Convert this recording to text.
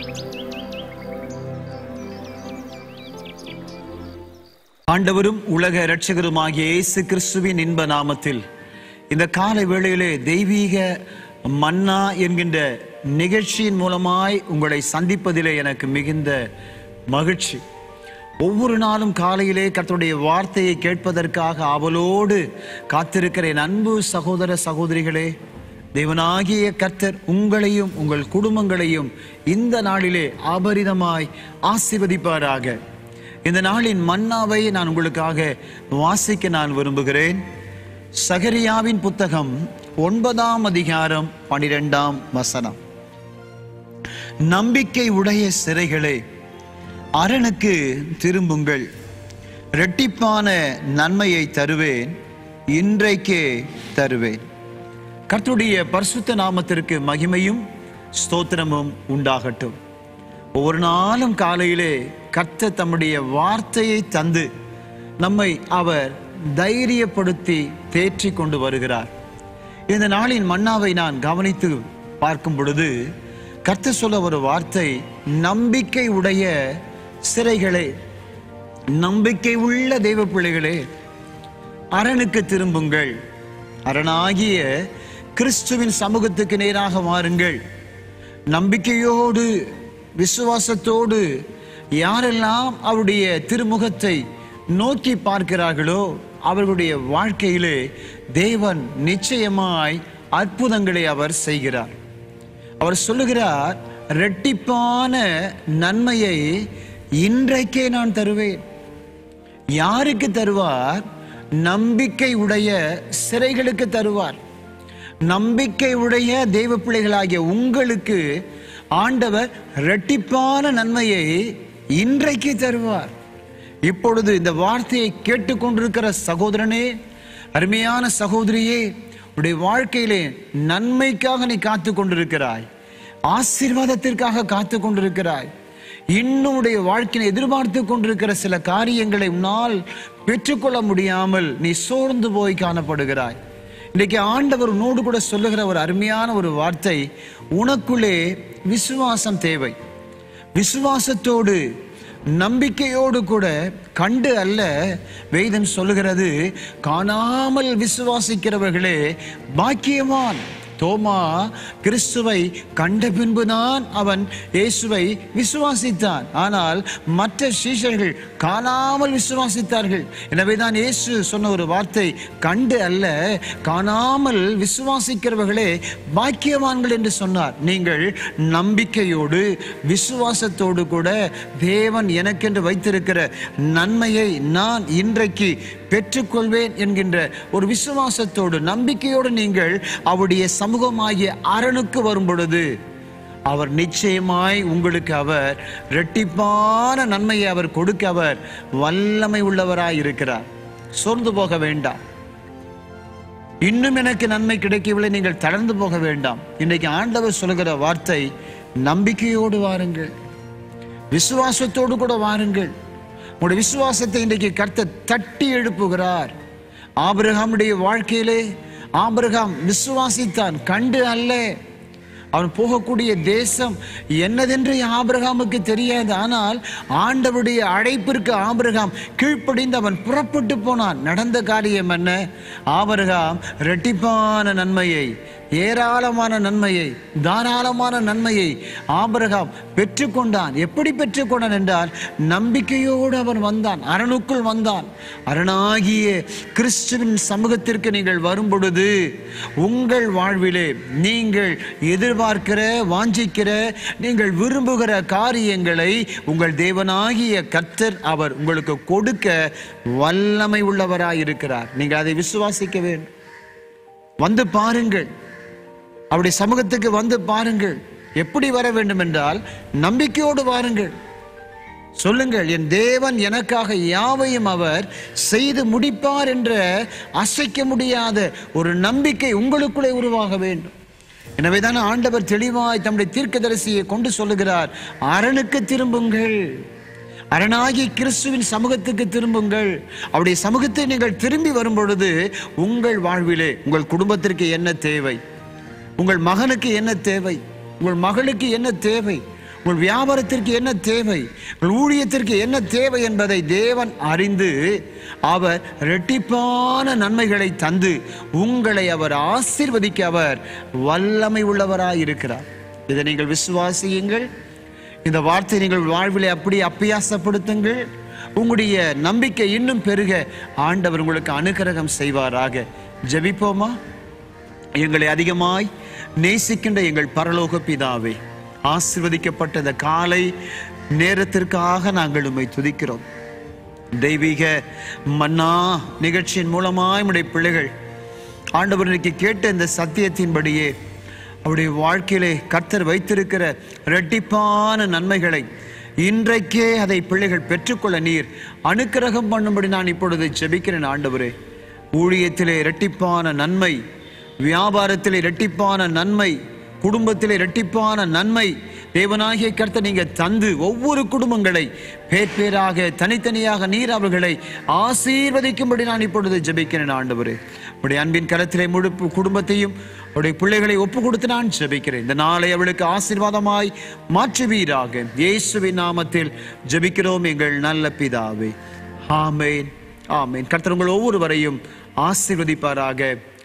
ஆண்டவரும் உலக இரட்சகருமாகிய இயேசு கிறிஸ்துவின் இன்ப நாமத்தில் இந்த காலை வேளையிலே தெய்வீக மன்னா என்கின்ற நிகழ்ச்சியின் மூலமாய் உங்களை சந்திப்பதிலே எனக்கு மிகுந்த மகிழ்ச்சி ஒவ்வொரு நாளும் காலையிலே கர்த்தருடைய வார்த்தையை கேட்பதற்காக ஆவலோடு காத்திருக்கிற என் அன்பு சகோதர சகோதரிகளே தேவனாகிய கர்த்தர் உங்களையும் உங்கள் குடும்பங்களையும் இந்த நாளிலே அபரிதமாய் ஆசீர்வதிப்பாராக இந்த நாளின் மன்னாவை நான் உங்களுக்காக வாசிக்க நான் விரும்புகிறேன் சகரியாவின் புத்தகம் ஒன்பதாம் அதிகாரம் பனிரெண்டாம் வசனம் நம்பிக்கை உடைய சிறைகளே அரணுக்கு திரும்புங்கள் இரட்டிப்பான நன்மையை தருவேன் இன்றைக்கே தருவேன் கர்த்தருடைய பரிசுத்த நாமத்திற்கு மகிமையும் ஸ்தோத்திரமும் உண்டாகட்டும் ஒவ்வொரு நாளும் காலையிலே கர்த்தர் தம்முடைய வார்த்தையை தந்து நம்மை அவர் தைரியப்படுத்தி தேற்றி கொண்டு வருகிறார் இந்த நாளின் மன்னாவை நான் கவனித்து பார்க்கும் பொழுது கர்த்தர் சொல்ல ஒரு வார்த்தை நம்பிக்கை உடைய சிறைகளே நம்பிக்கை உள்ள தெய்வ பிள்ளைகளே அரணுக்கு திரும்புங்கள் அரணாகிய கிறிஸ்துவின் சமூகத்துக்கு நேராக வாருங்கள் நம்பிக்கையோடு விசுவாசத்தோடு யாரெல்லாம் அவருடைய திருமுகத்தை நோக்கி பார்க்கிறார்களோ அவர்களுடைய வாழ்க்கையிலே தேவன் நிச்சயமாய் அற்புதங்களை அவர் செய்கிறார் அவர் சொல்லுகிறார் இரட்டிப்பான நன்மையை இன்றைக்கே நான் தருவேன் யாருக்கு தருவார் நம்பிக்கை உடைய சிறைகளுக்கு தருவார் நம்பிக்கை உடைய தெய்வ பிள்ளைகளாகிய உங்களுக்கு ஆண்டவர் இரட்டிப்பான நன்மையை இன்றைக்கு தருவார் இப்பொழுது இந்த வார்த்தையை கேட்டுக்கொண்டிருக்கிற சகோதரனே அருமையான சகோதரியே உடைய வாழ்க்கையிலே நன்மைக்காக நீ காத்து கொண்டிருக்கிறாய் ஆசீர்வாதத்திற்காக காத்து கொண்டிருக்கிறாய் இன்னும் உடைய வாழ்க்கையை எதிர்பார்த்து கொண்டிருக்கிற சில காரியங்களை உன்னால் பெற்றுக்கொள்ள முடியாமல் நீ சோர்ந்து போய் காணப்படுகிறாய் இன்றைக்கு ஆண்டவர் உன்னோடு கூட சொல்லுகிற ஒரு அருமையான ஒரு வார்த்தை உனக்குள்ளே விசுவாசம் தேவை விசுவாசத்தோடு நம்பிக்கையோடு கூட கண்டு அல்ல வேதம் சொல்லுகிறது காணாமல் விசுவாசிக்கிறவர்களே பாக்கியவான் தோமா கிறிஸ்துவை கண்ட பின்புதான் அவன் இயேசுவை விசுவாசித்தான் ஆனால் மற்ற சீஷர்கள் காணாமல் விசுவாசித்தார்கள் எனவேதான் இயேசு சொன்ன ஒரு வார்த்தை கண்டு அல்ல காணாமல் விசுவாசிக்கிறவர்களே பாக்கியவான்கள் என்று சொன்னார் நீங்கள் நம்பிக்கையோடு விசுவாசத்தோடு கூட தேவன் எனக்கென்று வைத்திருக்கிற நன்மையை நான் இன்றைக்கு பெற்றுக்கொள்வேன் என்கின்ற ஒரு விசுவாசத்தோடு நம்பிக்கையோடு நீங்கள் அவருடைய சமூகமாகிய அரணுக்கு வரும் பொழுது அவர் நிச்சயமாய் உங்களுக்கு அவர் இரட்டிப்பான நன்மையை அவர் கொடுக்க அவர் வல்லமை உள்ளவராய் இருக்கிறார் சோர்ந்து போக வேண்டாம் இன்னும் எனக்கு நன்மை கிடைக்கவில்லை நீங்கள் தளர்ந்து போக வேண்டாம் இன்றைக்கு ஆண்டவர் சொல்கிற வார்த்தை நம்பிக்கையோடு வாருங்கள் விசுவாசத்தோடு கூட வாருங்கள் உங்களுடைய விசுவாசத்தை இன்றைக்கு கர்த்தர் தட்டி எழுப்புகிறார் ஆபிரகாமுடைய வாழ்க்கையிலே ஆபிரகாம் விசுவாசித்தான் கண்டு அல்ல அவன் போகக்கூடிய தேசம் என்னதென்று ஆபிரகாமுக்கு தெரியாது ஆனால் ஆண்டவருடைய அழைப்பிற்கு ஆபிரகாம் கீழ்ப்படிந்து அவன் புறப்பட்டு போனான் நடந்த காரியம் என்ன ஆபிரகாம் இரட்டிப்பான நன்மையை ஏராளமான நன்மையை தாராளமான நன்மையை ஆபிரகாம் பெற்றுக்கொண்டான் எப்படி பெற்றுக்கொண்டான் என்றால் நம்பிக்கையோடு அவன் வந்தான் அரணுக்குள் வந்தான் அரணாகிய கிறிஸ்துவின் சமூகத்திற்கு நீங்கள் வரும் பொழுது உங்கள் வாழ்விலே நீங்கள் எதிர்பார்க்கிற வாஞ்சிக்கிற நீங்கள் விரும்புகிற காரியங்களை உங்கள் தேவனாகிய கர்த்தர் அவர் உங்களுக்கு கொடுக்க வல்லமை உள்ளவராய் இருக்கிறார் நீங்கள் அதை விசுவாசிக்க வேண்டும் வந்து பாருங்கள் அவருடைய சமூகத்துக்கு வந்து பாருங்கள் எப்படி வர வேண்டும் என்றால் நம்பிக்கையோடு வாருங்கள் சொல்லுங்கள் என் தேவன் எனக்காக யாவையும் அவர் செய்து முடிப்பார் என்ற அசைக்க முடியாத ஒரு நம்பிக்கை உங்களுக்குள்ளே உருவாக வேண்டும் எனவேதான் ஆண்டவர் தெளிவாய் தம்முடைய தீர்க்கதரிசியை கொண்டு சொல்லுகிறார் அரணுக்கு திரும்புங்கள் அரணாகி கிறிஸ்துவின் சமூகத்துக்கு திரும்புங்கள் அவருடைய சமூகத்தை நீங்கள் திரும்பி வரும் பொழுது உங்கள் வாழ்விலே உங்கள் குடும்பத்திற்கு என்ன தேவை உங்கள் மகனுக்கு என்ன தேவை உங்கள் மகளுக்கு என்ன தேவை உங்கள் வியாபாரத்திற்கு என்ன தேவை உங்கள் ஊழியத்திற்கு என்ன தேவை என்பதை தேவன் அறிந்து அவர் இரட்டிப்பான நன்மைகளை தந்து உங்களை அவர் ஆசீர்வதிக்க அவர் வல்லமை உள்ளவராய் இருக்கிறார் இதை நீங்கள் விசுவாசியுங்கள் இந்த வார்த்தை நீங்கள் வாழ்விலே அப்படி அப்பியாசப்படுத்துங்கள் உங்களுடைய நம்பிக்கை இன்னும் பெருக ஆண்டவர் உங்களுக்கு அனுக்கிரகம் செய்வாராக ஜெபிப்போமா எங்களை அதிகமாய் நேசிக்கின்ற எங்கள் பரலோக பிதாவே ஆசிர்வதிக்கப்பட்ட இந்த காலை நேரத்திற்காக நாங்கள் உம்மை துதிக்கிறோம் தெய்வீக மன்னா நிகழ்ச்சியின் மூலமாய் உடைய பிள்ளைகள் ஆண்டவர் இன்னைக்கு கேட்ட இந்த சத்தியத்தின்படியே அவருடைய வாழ்க்கையிலே கர்த்தர் வைத்திருக்கிற இரட்டிப்பான நன்மைகளை இன்றைக்கே அதை பிள்ளைகள் பெற்றுக்கொள்ள நீர் அனுக்கிரகம் பண்ணும்படி நான் இப்பொழுது ஜெபிக்கிறேன் ஆண்டவரே ஊழியத்திலே இரட்டிப்பான நன்மை வியாபாரத்திலே இரட்டிப்பான நன்மை குடும்பத்திலே இரட்டிப்பான நன்மை தேவனாகிய கர்த்தர் நீங்க தந்து ஒவ்வொரு குடும்பங்களை பேர் பேராக தனித்தனியாக நீர் அவர்களை ஆசீர்வதிக்கும்படி நான் இப்பொழுது ஜெபிக்கிறேன் ஆண்டவரே உடைய அன்பின் கரத்திலே முழு குடும்பத்தையும் அவருடைய பிள்ளைகளை ஒப்பு கொடுத்து நான் ஜெபிக்கிறேன் இந்த நாளை அவளுக்கு ஆசீர்வாதமாய் மாற்றுவீராக இயேசுவின் நாமத்தில் ஜெபிக்கிறோம் எங்கள் நல்ல பிதாவே ஆமேன் ஆமேன் கர்த்தர் உங்கள் ஒவ்வொருவரையும் ஆசீர்வதிப்பாராக